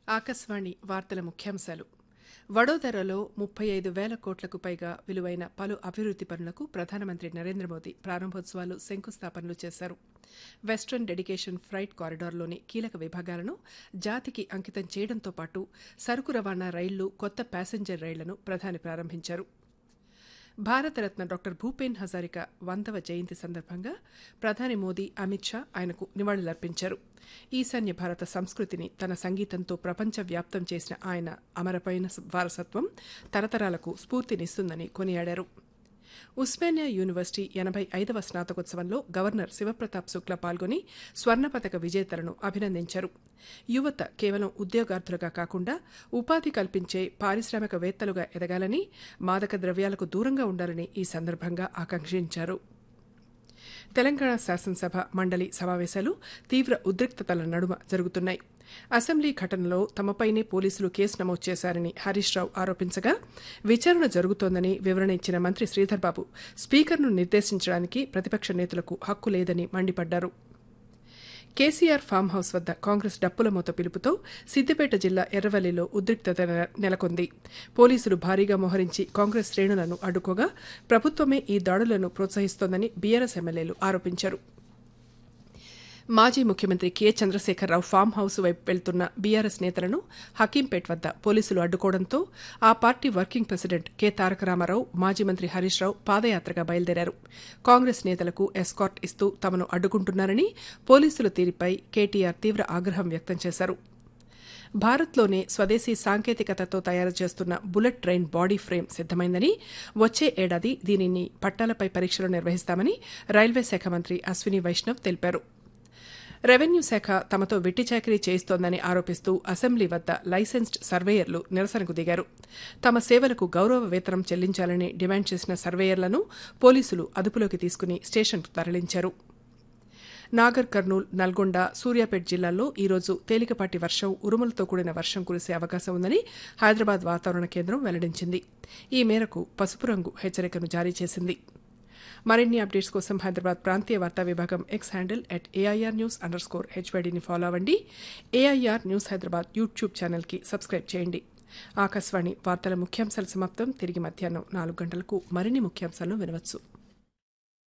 ఆకాశవాణి వార్తల ముఖ్యాంశాలు వడోదరలో ముప్పై ఐదు వేల కోట్లకు పైగా విలువైన పలు అభివృద్ది పనులకు ప్రధానమంత్రి నరేంద్ర మోదీ ప్రారంభోత్సవాలు శంకుస్థాపనలు చేశారు వెస్టర్న్ డెడికేషన్ ఫ్రైట్ కారిడార్లోని కీలక విభాగాలను జాతికి అంకితం చేయడంతో పాటు సరుకు రవాణా రైళ్లు కొత్త ప్యాసింజర్ రైళ్లను ప్రధాని ప్రారంభించారు భారతరత్న డాక్టర్ భూపేన్ హజారికా వందవ జయంతి సందర్భంగా ప్రధాని మోదీ అమిత్ షా ఆయనకు నివాళులర్పించారు ఈశాన్య భారత సంస్కృతిని తన సంగీతంతో ప్రపంచవ్యాప్తం చేసిన ఆయన అమరపైన వారసత్వం తరతరాలకు స్ఫూర్తినిస్తుందని కొనియాడారు ఉస్మానియా యూనివర్సిటీ ఎనభై ఐదవ స్నాతకోత్సవంలో గవర్నర్ శివప్రతాప్ శుక్లా పాల్గొని స్వర్ణ పతక విజేతలను అభినందించారు యువత కేవలం ఉద్యోగార్థులుగా కాకుండా ఉపాధి కల్పించే పారిశ్రామికవేత్తలుగా ఎదగాలని మాదక ద్రవ్యాలకు దూరంగా ఉండాలని ఈ సందర్భంగా ఆకాంక్షించారు తెలంగాణ శాసనసభ మండలి సమావేశాలు తీవ్ర ఉద్రిక్తతల నడుమ జరుగుతున్నాయి అసెంబ్లీ ఘటనలో తమపైనే పోలీసులు కేసు నమోదు చేశారని హరీష్ రావు ఆరోపించగా విచారణ జరుగుతోందని వివరణ ఇచ్చిన మంత్రి శ్రీధర్బాబు స్పీకర్ను నిర్దేశించడానికి ప్రతిపక్ష నేతలకు హక్కు లేదని మండిపడ్డారు కేసీఆర్ ఫామ్ హౌస్ వద్ద కాంగ్రెస్ డప్పుల మూత పిలుపుతో సిద్దిపేట జిల్లా ఎర్రవల్లిలో ఉద్రిక్తత నెలకొంది పోలీసులు భారీగా మోహరించి కాంగ్రెస్ శ్రేణులను అడ్డుకోగా ప్రభుత్వమే ఈ దాడులను ప్రోత్సహిస్తోందని బీఆర్ఎస్ ఎమ్మెల్యేలు ఆరోపించారు మాజీ ముఖ్యమంత్రి కె చంద్రశేఖరరావు ఫామ్ హౌస్ వైపు వెళ్తున్న బీఆర్ఎస్ నేతలను హకీంపేట్ వద్ద పోలీసులు అడ్డుకోవడంతో ఆ party working president K Taraka Ramarao మాజీ మంత్రి హరీష్ రావు పాదయాత్రగా బయలుదేరారు కాంగ్రెస్ నేతలకు ఎస్కార్ట్ ఇస్తూ తమను అడ్డుకుంటున్నారని పోలీసుల తీరుపై కేటీఆర్ తీవ్ర ఆగ్రహం వ్యక్తం చేశారు భారత్లోనే స్వదేశీ సాంకేతికతతో తయారు చేస్తున్న బుల్లెట్ ట్రైన్ బాడీ ఫ్రేమ్ సిద్దమైందని వచ్చే ఏడాది దీనిని పట్టాలపై పరీక్షలు నిర్వహిస్తామని రైల్వే శాఖ మంత్రి అశ్విని వైష్ణవ్ తెలిపారు రెవెన్యూ శాఖ తమతో వెట్టి చాకరీ చేయిస్తోందని ఆరోపిస్తూ అసెంబ్లీ వద్ద లైసెన్స్డ్ సర్వేయర్లు నిరసనకు దిగారు తమ సేవలకు గౌరవ వేతనం చెల్లించాలని డిమాండ్ చేసిన సర్వేయర్లను పోలీసులు అదుపులోకి తీసుకుని స్టేషన్కు తరలించారు నాగర్ కర్నూల్ నల్గొండ సూర్యాపేట్ జిల్లాల్లో ఈరోజు తేలికపాటి వర్షం ఉరుములతో కూడిన వర్షం కురిసే అవకాశం ఉందని హైదరాబాద్ వాతావరణ కేంద్రం వెల్లడించింది ఈ మేరకు పసుపు రంగు హెచ్చరికను జారీ చేసింది మరిన్ని అప్డేట్స్ కోసం హైదరాబాద్ ప్రాంతీయ వార్తా విభాగం X handle at AIR news under score హెచ్వైడీని ఫాలో అవ్వండి ఏఐఆర్ న్యూస్ హైదరాబాద్ యూట్యూబ్ ఛానల్కి సబ్స్క్రైబ్ చేయండి ఆకాశవాణి వార్తల ముఖ్యాంశాల సమాప్తం తిరిగి మధ్యాహ్నం నాలుగు గంటలకు మరిన్ని ముఖ్యాంశాలను వినవచ్చు